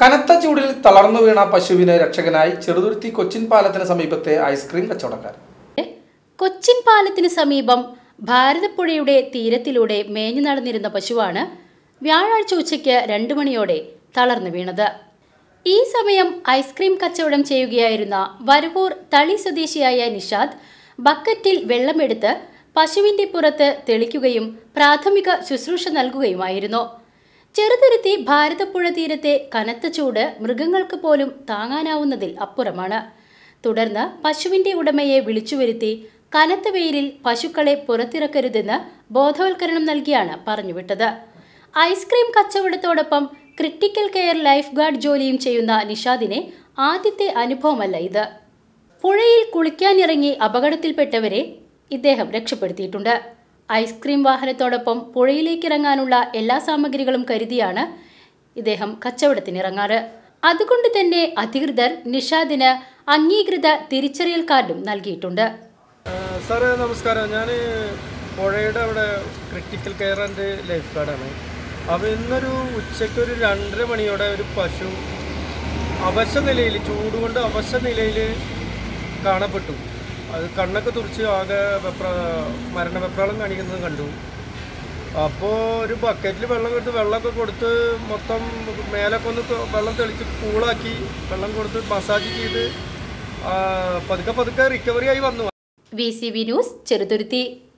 കനത്ത ചൂടിൽ തളർന്നു വീണ പശുവിന് രക്ഷകനായി ചെറുതുരുത്തി കൊച്ചിൻ പാലത്തിന് സമീപത്തെ ഐസ്ക്രീം കച്ചവടക്കാരൻ കൊച്ചിൻ പാലത്തിന് സമീപം ഭാരതപ്പുഴയുടെ തീരത്തിലൂടെ മേഞ്ഞു നടന്നിരുന്ന പശുവാണ് വ്യാഴാഴ്ച ഉച്ചയ്ക്ക് രണ്ടു മണിയോടെ തളർന്നു വീണത് ഈ സമയം ഐസ്ക്രീം കച്ചവടം ചെയ്യുകയായിരുന്ന വരവൂർ തളി സ്വദേശിയായ നിഷാദ് ബക്കറ്റിൽ വെള്ളമെടുത്ത് പശുവിന്റെ പുറത്ത് തെളിക്കുകയും പ്രാഥമിക ശുശ്രൂഷ നൽകുകയുമായിരുന്നു ചെറുതുരുത്തി ഭാരതപ്പുഴ തീരത്തെ കനത്ത ചൂട് മൃഗങ്ങൾക്ക് പോലും താങ്ങാനാവുന്നതിൽ അപ്പുറമാണ് തുടർന്ന് പശുവിന്റെ ഉടമയെ വിളിച്ചു വരുത്തി കനത്ത വെയിലിൽ പശുക്കളെ പുറത്തിറക്കരുതെന്ന് ബോധവൽക്കരണം നൽകിയാണ് പറഞ്ഞുവിട്ടത് ഐസ്ക്രീം കച്ചവടത്തോടൊപ്പം ക്രിട്ടിക്കൽ കെയർ ലൈഫ് ഗാർഡ് ജോലിയും ചെയ്യുന്ന നിഷാദിനെ ആദ്യത്തെ അനുഭവമല്ല ഇത് പുഴയിൽ കുളിക്കാനിറങ്ങി അപകടത്തിൽപ്പെട്ടവരെ ഇദ്ദേഹം രക്ഷപ്പെടുത്തിയിട്ടുണ്ട് ഐസ്ക്രീം വാഹനത്തോടൊപ്പം പുഴയിലേക്ക് ഇറങ്ങാനുള്ള എല്ലാ സാമഗ്രികളും കരുതിയാണ് ഇദ്ദേഹം കച്ചവടത്തിനിറങ്ങാറ് അതുകൊണ്ട് തന്നെ അധികൃതർ നിഷാദിന് അംഗീകൃത തിരിച്ചറിയൽ കാർഡും നൽകിയിട്ടുണ്ട് ആ, സാറേ നമസ്കാരം ഞാൻ പുഴയുടെ അവിടെ ക്രിട്ടിക്കൽ കെയർ ആൻഡ് ലൈഫ് ഗാർഡാണ് അപ്പോൾ ഇന്നൊരു ഉച്ചയ്ക്ക് ഒരു രണ്ടര മണിയോടെ ഒരു പശു അവശ നിലയിൽ ചൂട് കൊണ്ട് അവശ നിലയിൽ കാണപ്പെട്ടു അത് കണ്ണൊക്കെ തുറച്ച് ആകെ വെപ്ര മരണവെപ്രാളം കാണിക്കുന്നത് കണ്ടു അപ്പോൾ ഒരു ബക്കറ്റിൽ വെള്ളം കൊടുത്ത് വെള്ളമൊക്കെ കൊടുത്ത് മൊത്തം മേലൊക്കെ ഒന്ന് ക- വെള്ളം തെളിച്ച് കൂളാക്കി വെള്ളം കൊടുത്ത് മസാജ് ചെയ്ത് ആ, പതുക്കെ പതുക്കെ റിക്കവറി ആയി വന്നു V C V news Cheruthuruthy